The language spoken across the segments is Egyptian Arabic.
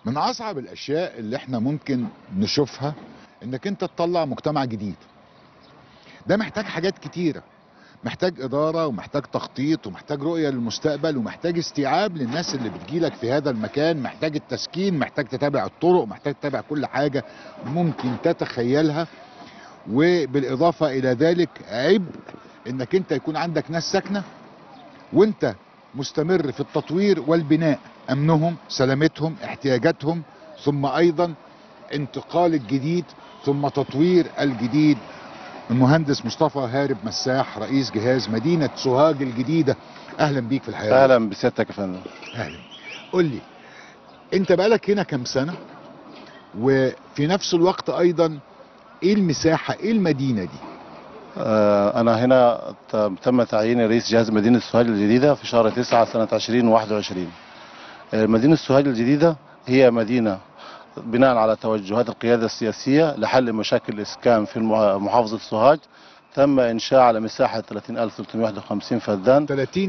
من اصعب الاشياء اللي احنا ممكن نشوفها انك انت تطلع مجتمع جديد ده محتاج حاجات كتيره محتاج اداره ومحتاج تخطيط ومحتاج رؤيه للمستقبل ومحتاج استيعاب للناس اللي بتجيلك في هذا المكان محتاج التسكين محتاج تتابع الطرق محتاج تتابع كل حاجه ممكن تتخيلها وبالاضافه الى ذلك عبء انك انت يكون عندك ناس ساكنه وانت مستمر في التطوير والبناء امنهم سلامتهم احتياجاتهم ثم ايضا انتقال الجديد ثم تطوير الجديد المهندس مصطفى هارب مساح رئيس جهاز مدينة سوهاج الجديدة اهلا بيك في الحياة اهلا بسيادتك يا فندم اهلا قول لي انت بقالك هنا كام سنة وفي نفس الوقت ايضا ايه المساحة ايه المدينة دي آه، انا هنا ت- تم تعييني رئيس جهاز مدينه سوهاج الجديده في شهر 9 سنه 2021 آه، مدينه سوهاج الجديده هي مدينه بناء على توجهات القياده السياسيه لحل مشاكل الاسكان في المح- محافظه سوهاج تم انشاء على مساحه 30351 فدان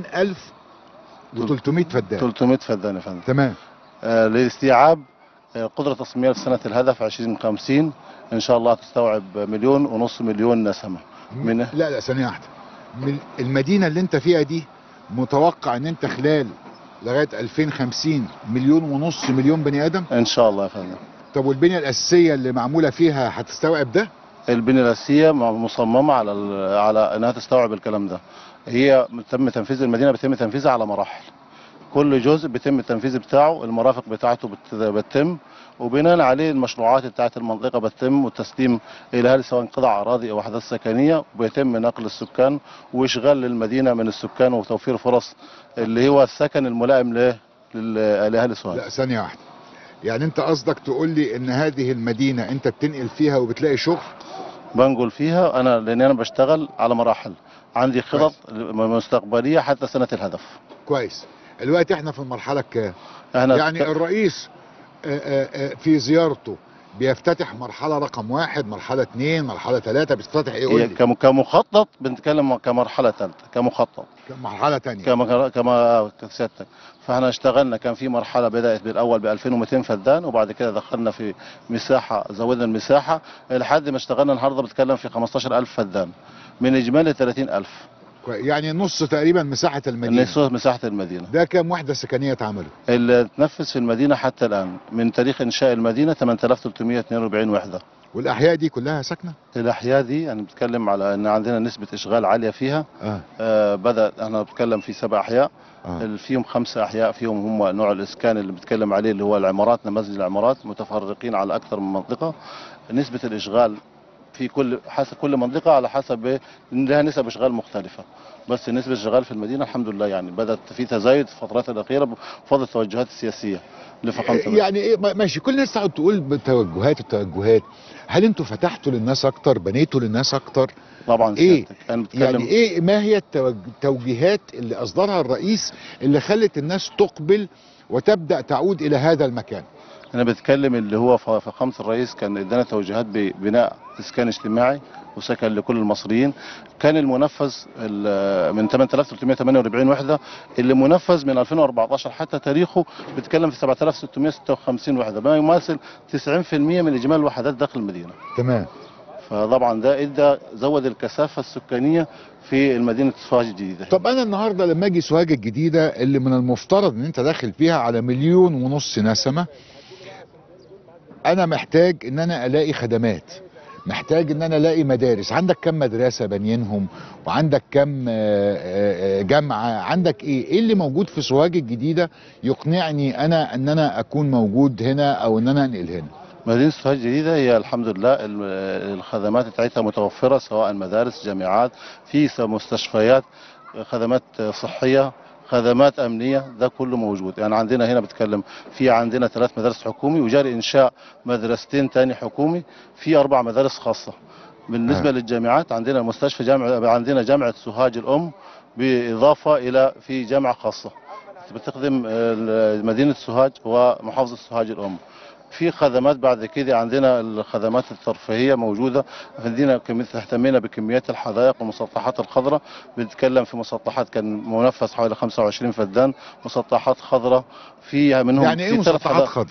30300 فدان 300 فدان يا فندم تمام آه، لاستيعاب آه، قدرة تصميم سنة الهدف 2050 إن شاء الله تستوعب مليون ونص مليون نسمة من لا لا ثانية واحدة من المدينة اللي انت فيها دي متوقع ان انت خلال لغاية 2050 مليون ونص مليون بني ادم إن شاء الله يا فندم طب والبنية الاساسية اللي معمولة فيها هتستوعب ده البنية الأساسية م- مصممة على ال- على إنها تستوعب الكلام ده هي تم تنفيذ المدينة بيتم تنفيذها على مراحل كل جزء بيتم التنفيذ بتاعه المرافق بتاعته بت- بتتم وبناء عليه المشروعات بتاعت المنطقة بتتم والتسليم إلى أهل سواء قطع أراضي أو وحدات سكنية وبيتم نقل السكان وإشغال المدينة من السكان وتوفير فرص اللي هو السكن الملائم له لل- لأهل سوهاج لا ثانية واحدة يعني انت قصدك تقول لي ان هذه المدينة انت بتنقل فيها وبتلاقي شغل بنقل فيها انا لان انا بشتغل على مراحل عندي خطط مستقبليه حتى سنه الهدف كويس الوقت احنا في المرحلة الكام احنا يعني الرئيس آه، آه، آه، في زيارته بيفتتح مرحلة رقم واحد مرحلة اثنين مرحلة ثلاثة بيفتتح ايه قول هي لي كم- كمخطط بنتكلم كمرحله ثالثه كمخطط مرحلة تانية كما كما سيادتك فاحنا اشتغلنا كان في مرحله بدات بالاول ب 2200 فدان وبعد كده دخلنا في مساحه زودنا المساحه لحد ما اشتغلنا النهارده بنتكلم في 15000 فدان من اجمالي 30000 كويس. يعني نص تقريبا مساحة المدينة نصف مساحه المدينه ده كام وحدة سكنية اتعملوا اللي تنفذ في المدينه حتى الان من تاريخ انشاء المدينه 8342 وحده والاحياء دي كلها ساكنة الاحياء دي انا بتكلم على ان عندنا نسبه اشغال عاليه فيها اه آه بدا انا بتكلم في سبع احياء اه اللي فيهم خمسه احياء فيهم هم نوع الاسكان اللي بتكلم عليه اللي هو العمارات نماذج العمارات متفرقين على اكثر من منطقه نسبه الاشغال في كل حسب كل منطقه على حسب إيه؟ إن لها نسب اشغال مختلفه بس نسبه الاشغال في المدينه الحمد لله يعني بدات في تزايد في الفترات الاخيره بفضل التوجهات السياسيه لفخامه الرئيس. يعني ايه ما- ماشي كل الناس تقعد تقول بالتوجهات التوجهات هل انتوا فتحتوا للناس اكتر بنيتوا للناس اكتر طبعا إيه؟ سيادتك انا بتكلم يعني ايه ما هي التوج- التوجيهات اللي اصدرها الرئيس اللي خلت الناس تقبل وتبدا تعود الى هذا المكان انا بتكلم اللي هو ف- فخامه الرئيس كان ادانا توجيهات ببناء اسكان اجتماعي وسكن لكل المصريين كان المنفذ ال- من 8348 وحده اللي منفذ من 2014 حتى تاريخه بتكلم في 7656 وحده ما يماثل 90% من اجمالي الوحدات داخل المدينه تمام فطبعا ده ادى زود الكثافه السكانيه في المدينه سوهاج الجديده طب انا النهارده لما اجي سوهاج الجديده اللي من المفترض ان انت داخل فيها على مليون ونص نسمه انا محتاج ان انا الاقي خدمات محتاج ان انا الاقي مدارس عندك كم مدرسه بنينهم وعندك كم آه، آه، آه، جامعه عندك ايه ايه اللي موجود في سوهاج الجديده يقنعني انا ان انا اكون موجود هنا او ان انا انقل هنا مدينة سوهاج الجديدة هي الحمد لله ال- الخدمات بتاعتها متوفرة سواء مدارس جامعات في س- مستشفيات خدمات صحية خدمات أمنية ده كله موجود يعني عندنا هنا بتكلم في عندنا ثلاث مدارس حكومي وجاري إنشاء مدرستين تاني حكومي في أربع مدارس خاصة بالنسبة آه. للجامعات عندنا مستشفى جامعة عندنا جامعة سوهاج الأم بإضافة إلى في جامعة خاصة بتخدم آه، مدينة سوهاج ومحافظة سوهاج الأم في خدمات بعد كده عندنا الخدمات الترفيهيه موجوده عندنا كم- اهتمينا بكميات الحدائق والمسطحات الخضراء بنتكلم في مسطحات كان منفذ حوالي 25 فدان مسطحات خضراء فيها منهم يعني ايه في ثلاث مسطحات حدائق. خضراء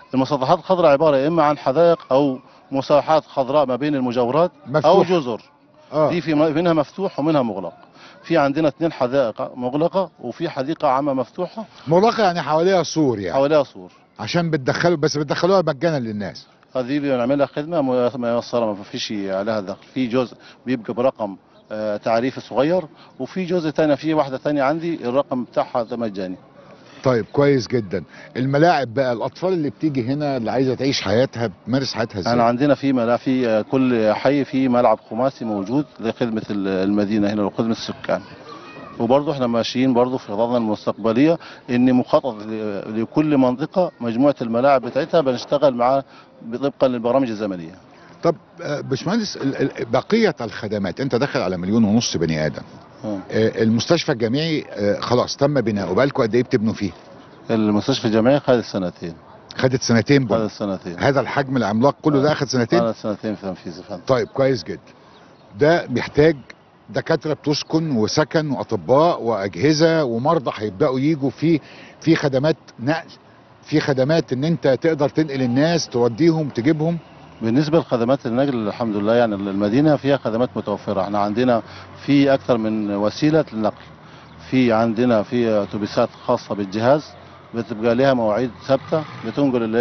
المسطحات الخضراء عباره يا اما عن حدائق او مساحات خضراء ما بين المجاورات او مفتوح جزر اه دي في م- منها مفتوح ومنها مغلق في عندنا اثنين حدائق مغلقه وفي حديقه عامه مفتوحه مغلقه يعني حواليها سور يعني حواليها سور عشان بتدخلوا بس بتدخلوها مجانا للناس هذه بنعملها خدمه م- ميسره ما فيش عليها دخل في جزء بيبقى برقم آه، تعريفي صغير وفي جزء تاني في واحده تانية عندي الرقم بتاعها ده مجاني طيب كويس جدا الملاعب بقى الاطفال اللي بتيجي هنا اللي عايزه تعيش حياتها بتمارس حياتها ازاي احنا عندنا في ملاعب في آه، كل حي في ملعب خماسي موجود لخدمه ال- المدينه هنا وخدمه السكان وبرضه احنا ماشيين برضه في خططنا المستقبليه ان مخطط ل- لكل منطقه مجموعه الملاعب بتاعتها بنشتغل معاه طبقا للبرامج الزمنيه طب آه، باشمهندس ال- ال- بقيه الخدمات انت داخل على مليون ونص بني ادم آه. آه، المستشفى الجامعي آه، خلاص تم بناؤه بقالكم قد ايه بتبنوا فيه المستشفى الجامعي خدت سنتين خدت سنتين بنى خدت سنتين هذا الحجم العملاق كله ده اخد سنتين خدت سنتين في تنفيذ فندم طيب كويس جدا ده محتاج دكاتره بتسكن وسكن واطباء واجهزه ومرضى هيبداوا يجوا في في خدمات نقل في خدمات ان انت تقدر تنقل الناس توديهم تجيبهم بالنسبه لخدمات النقل الحمد لله يعني المدينه فيها خدمات متوفره احنا عندنا في اكثر من وسيله للنقل في عندنا في اتوبيسات خاصه بالجهاز بتبقى لها مواعيد ثابته بتنقل ال-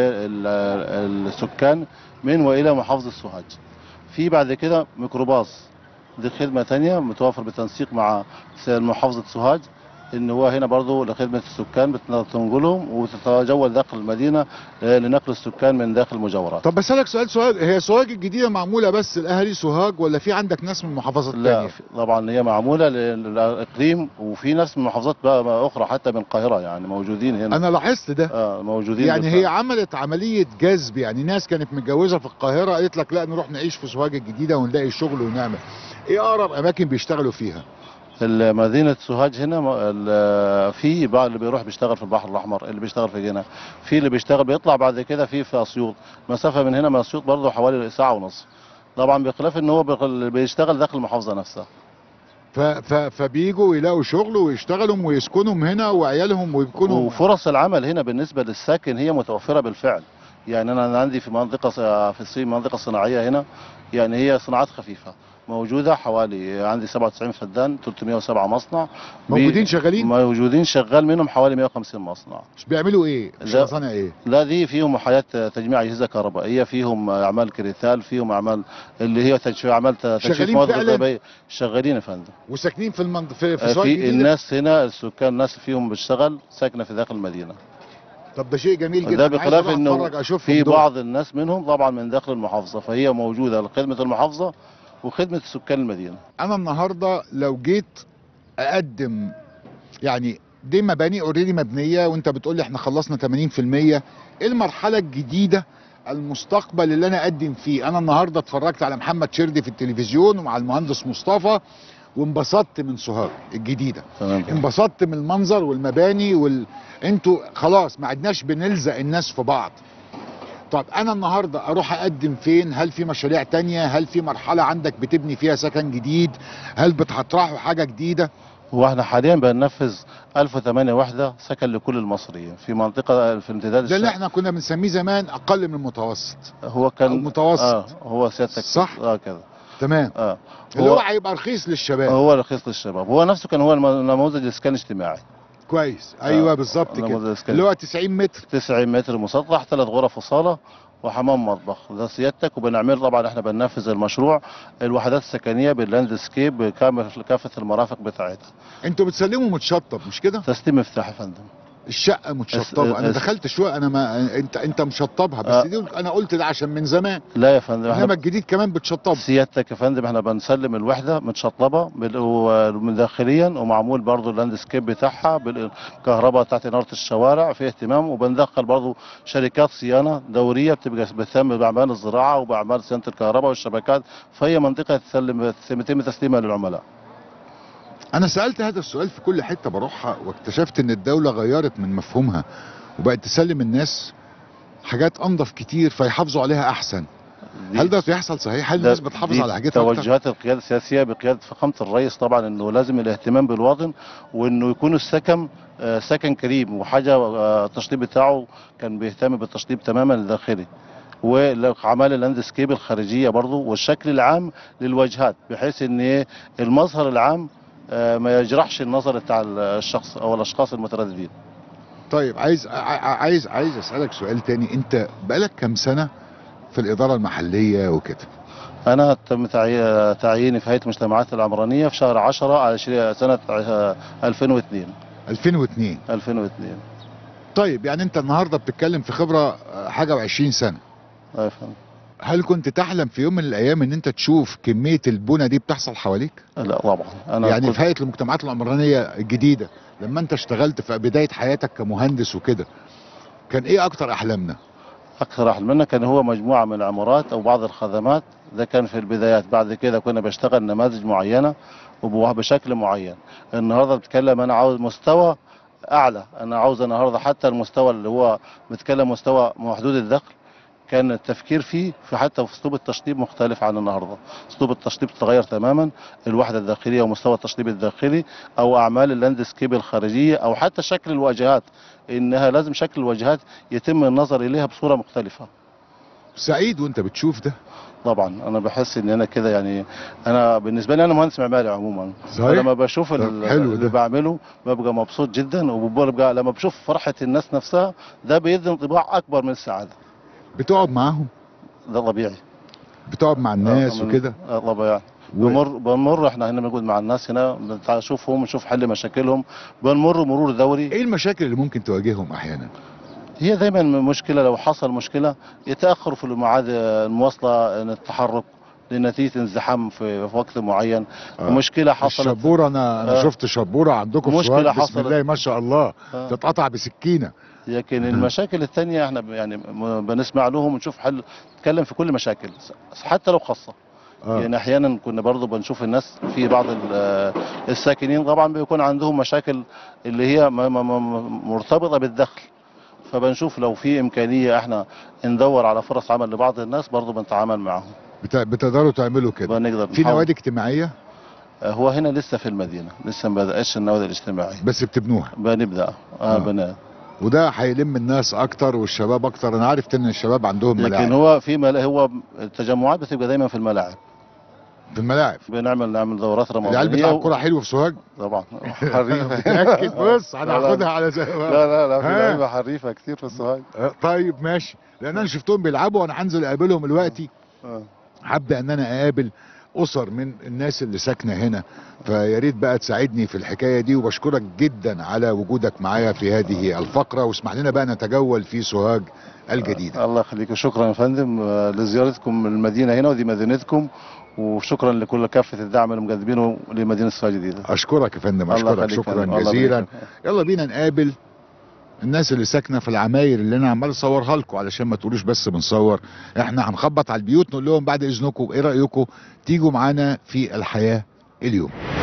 ال- السكان من والى محافظه سوهاج في بعد كده ميكروباص دي خدمه تانية متوفر بالتنسيق مع س- محافظه سوهاج ان هو هنا برضه لخدمه السكان بتنقلهم وتتجول داخل المدينه آه، لنقل السكان من داخل المجاورات طب بسالك سؤال سؤال هي سوهاج الجديده معموله بس لاهالي سوهاج ولا في عندك ناس من المحافظات لا الثانيه في- طبعا هي معموله لل- للاقليم وفي ناس من محافظات بقى بقى اخرى حتى من القاهره يعني موجودين هنا انا لاحظت ده آه موجودين يعني بالفعل. هي عملت عملية جذب يعني ناس كانت متجوزة في القاهرة قالت لك لا نروح نعيش في سوهاج الجديدة ونلاقي شغل ونعمل ايه اقرب اماكن بيشتغلوا فيها مدينه سوهاج هنا م- ال- في بعض اللي بيروح بيشتغل في البحر الاحمر اللي بيشتغل في جنة في اللي بيشتغل بيطلع بعد كده في في اسيوط مسافه من هنا من اسيوط برضه حوالي ساعه ونص طبعا بخلاف ان هو بيقل- بيشتغل داخل المحافظه نفسها ف ف فبيجوا يلاقوا شغل ويشتغلوا ويسكنوا هنا وعيالهم ويكونوا وفرص العمل هنا بالنسبه للساكن هي متوفره بالفعل يعني انا أنا عندي في منطقه ص- في الصين منطقه صناعيه هنا يعني هي صناعات خفيفه موجوده حوالي عندي 97 فدان 307 مصنع بي- موجودين شغالين موجودين شغال منهم حوالي 150 مصنع بيعملوا ايه لا. مصانع ايه لا دي فيهم حاجات تجميع اجهزه كهربائيه فيهم اعمال كريتال فيهم اعمال اللي هي تج- اعمال ت- تجفيف شغالين مواد فعلاً؟ غذائيه شغالين يا فندم وساكنين في المنطقة في, في آه، سوهاج في الجديدة الناس هنا السكان الناس فيهم بتشتغل ساكنه في داخل المدينه طب ده شيء جميل جدا ده أنا عايز بخلاف أروح انه أتفرج أشوفهم في دول. بعض الناس منهم طبعا من داخل المحافظه فهي موجوده لخدمه المحافظه وخدمه سكان المدينه انا النهارده لو جيت اقدم يعني دي مباني اوريدي مبنيه وانت بتقول لي احنا خلصنا 80% ايه المرحله الجديده المستقبل اللي انا اقدم فيه انا النهارده اتفرجت على محمد شردي في التلفزيون ومع المهندس مصطفى وانبسطت من سوهاج الجديده تمام انبسطت من المنظر والمباني وال... انتوا خلاص ما عدناش بنلزق الناس في بعض طب انا النهارده اروح اقدم فين هل في مشاريع تانية هل في مرحله عندك بتبني فيها سكن جديد هل بتطرحوا حاجه جديده هو احنا حاليا بننفذ 1008 وحده سكن لكل المصريين في منطقه في امتداد ده اللي الشرق. احنا كنا بنسميه زمان اقل من المتوسط هو كان أو متوسط. اه هو سيادتك صح. اه كده تمام اه اللي هو هو هيبقى رخيص للشباب هو رخيص للشباب هو نفسه كان هو الم- نموذج الاسكان الاجتماعي كويس ايوه آه، بالظبط نموذج كده الإسكان. اللي هو 90 متر 90 متر مسطح ثلاث غرف وصاله وحمام مطبخ ده سيادتك وبنعمل طبعا احنا بننفذ المشروع الوحدات السكنيه باللاندسكيب بكامل كافه المرافق بتاعتها انتوا بتسلموا متشطب مش كده تسليم مفتاح يا فندم الشقه متشطبه انا اس- دخلت شويه انا ما انت انت مشطبها بس آه. دي انا قلت ده عشان من زمان لا يا فندم انما احنا الجديد كمان بتشطب سيادتك يا فندم احنا بنسلم الوحده متشطبه بال- ومن داخليا ومعمول برضو اللاندسكيب بتاعها بالكهرباء بتاعت اناره الشوارع في اهتمام وبندخل برضو شركات صيانه دوريه بتبقى بتهتم باعمال الزراعه وباعمال صيانه الكهرباء والشبكات فهي منطقه تسلم يتم تسليمها للعملاء انا سالت هذا السؤال في كل حته بروحها واكتشفت ان الدوله غيرت من مفهومها وبقت تسلم الناس حاجات انضف كتير فيحافظوا عليها احسن دي- هل ده بيحصل صحيح هل ده- الناس بتحافظ دي على حاجتها اكتر توجهات القياده السياسيه بقياده فخامه الرئيس طبعا انه لازم الاهتمام بالوطن وانه يكون السكن آه، سكن كريم وحاجه آه، التشطيب بتاعه كان بيهتم بالتشطيب تماما الداخلي وعمل اللاندسكيب الخارجيه برضه والشكل العام للواجهات بحيث ان إيه المظهر العام آه، ما يجرحش النظر بتاع الشخص او الاشخاص المترددين طيب عايز ع- ع- عايز عايز اسالك سؤال تاني انت بقالك كام سنه في الاداره المحليه وكده انا تم تعي- تعييني في هيئه المجتمعات العمرانيه في شهر 10 على شري- سنه آه، 2002 2002 2002 طيب يعني انت النهارده بتتكلم في خبره آه، حاجه و20 سنه أيوة فهمت. هل كنت تحلم في يوم من الايام ان انت تشوف كميه البنى دي بتحصل حواليك لا طبعا انا يعني كنت في هيئه المجتمعات العمرانيه الجديده لما انت اشتغلت في بدايه حياتك كمهندس وكده كان ايه اكتر احلامنا اكثر احلامنا كان هو مجموعه من العمارات او بعض الخدمات ده كان في البدايات بعد كده كنا بشتغل نماذج معينه وبشكل معين النهارده بتكلم انا عاوز مستوى اعلى انا عاوز النهارده حتى المستوى اللي هو بتكلم مستوى محدود الدخل كان التفكير فيه في حتى في اسلوب التشطيب مختلف عن النهارده اسلوب التشطيب تغير تماما الوحده الداخليه ومستوى التشطيب الداخلي او اعمال اللاندسكيب الخارجيه او حتى شكل الواجهات انها لازم شكل الواجهات يتم النظر اليها بصوره مختلفه سعيد وانت بتشوف ده طبعا انا بحس ان انا كده يعني انا بالنسبه لي انا مهندس معماري عموما صحيح فلما بشوف طب ال- حلو اللي ده. بعمله ببقى مبسوط جدا وببقى لما بشوف فرحه الناس نفسها ده بيدي انطباع اكبر من السعاده بتقعد معاهم ده طبيعي بتقعد مع الناس آه، من- وكده آه، طبيعي و- بمر بنمر احنا هنا بنقعد مع الناس هنا بنشوفهم نشوف حل مشاكلهم بنمر مرور دوري ايه المشاكل اللي ممكن تواجههم احيانا هي دايما مشكله لو حصل مشكله يتاخر في الميعاد المواصله التحرك لنتيجه انزحام في في وقت معين آه. مشكله حصلت الشبوره انا انا آه. شفت شبوره عندكم في مشكلة سوهاج بسم حصلت. الله ما شاء الله آه. تتقطع بسكينه لكن المشاكل الثانيه احنا ب- يعني م- بنسمع لهم ونشوف حل نتكلم في كل مشاكل س- حتى لو خاصه اه يعني احيانا كنا برضو بنشوف الناس في بعض ال- الساكنين طبعا بيكون عندهم مشاكل اللي هي م- م- م- مرتبطه بالدخل فبنشوف لو في امكانيه احنا ندور على فرص عمل لبعض الناس برضو بنتعامل معهم بت- بتقدروا تعملوا كده بنقدر في نحاول. نوادي اجتماعيه آه، هو هنا لسه في المدينه لسه ما بدأش النوادي الاجتماعيه بس بتبنوها بنبدا آه. اه بنا وده هيلم الناس اكتر والشباب اكتر انا عارف ان الشباب عندهم لكن ملاعب هو في ملا... هو التجمعات بتبقى دايما في الملاعب في الملاعب بنعمل نعمل دورات العيال رمضانيه بتلعب و- كوره حلو في سوهاج طبعا حريفه متاكد بص لا، انا لا. هاخدها على زي لا لا لا في ها. لعيبه حريفه كتير في السوهاج آه، طيب ماشي لان انا شفتهم بيلعبوا وانا هنزل اقابلهم دلوقتي آه. هبدا ان انا اقابل اسر من الناس اللي ساكنه هنا فيا ريت بقى تساعدني في الحكايه دي وبشكرك جدا على وجودك معايا في هذه الفقره واسمح لنا بقى نتجول في سوهاج الجديده الله يخليك شكرا يا فندم آه، لزيارتكم المدينه هنا ودي مدينتكم وشكرا لكل كافه الدعم اللي مقدمينه لمدينه السوهاج الجديده اشكرك يا فندم الله اشكرك يخليك يا شكرا فندم. الله جزيلا يبارك فيك. يلا بينا نقابل الناس اللي ساكنه في العماير اللي انا عمال اصورها لكم علشان ما تقولوش بس بنصور احنا هنخبط على البيوت نقول لهم بعد اذنكم ايه رايكم تيجوا معانا في الحياه اليوم